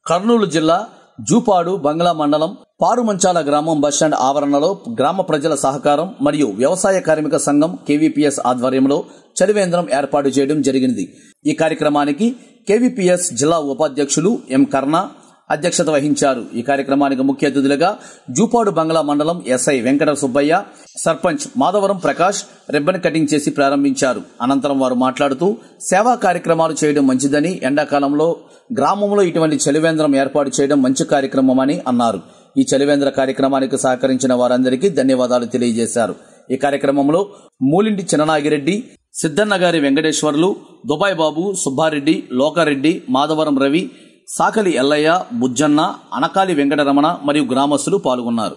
కర్నూలు జిల్లా జూపాడు బంగ్లా మండలం పారుమంచాల గ్రామం బస్టాండ్ ఆవరణలో గ్రామ ప్రజల సహకారం మరియు వ్యవసాయ కార్మిక సంఘం కేవీపీఎస్ ఆధ్వర్యంలో చలివేంద్రం ఏర్పాటు చేయడం జరిగింది ఈ కార్యక్రమానికి కేవీపీఎస్ జిల్లా ఉపాధ్యక్షులు ఎం కర్ణ అధ్యక్షత వహించారు ఈ కార్యక్రమానికి ముఖ్య అతిథులుగా జూపాడు బంగ్లా మండలం SI Venkata Subbaiah sarpanch Madhavaram Prakash ribbon cutting చేసి ప్రారంభించారు అనంతరం వారు మాట్లాడుతూ సేవా కార్యక్రమాలు చేయడం మంచిదని ఎండాకాలంలో గ్రామంలో ఇటువంటి చలివేంద్రం ఏర్పాటు చేయడం మంచి కార్యక్రమమని అన్నారు ఈ చలివేంద్ర కార్యక్రమానికి సహకరించిన వారందరికీ ధన్యవాదాలు తెలియజేశారు ఈ కార్యక్రమంలో మూలింటి చిన్ననాగిరెడ్డి సిద్దన్న గారి వెంకటేశ్వర్లు దుబాయ్ బాబు సుబ్బారెడ్డి లోకారెడ్డి మాధవరం రవి సాకలి ఎల్లయ్య బుజ్జన్న అనకాలి వెంకటరమణ మరియు గ్రామస్తులు పాల్గొన్నారు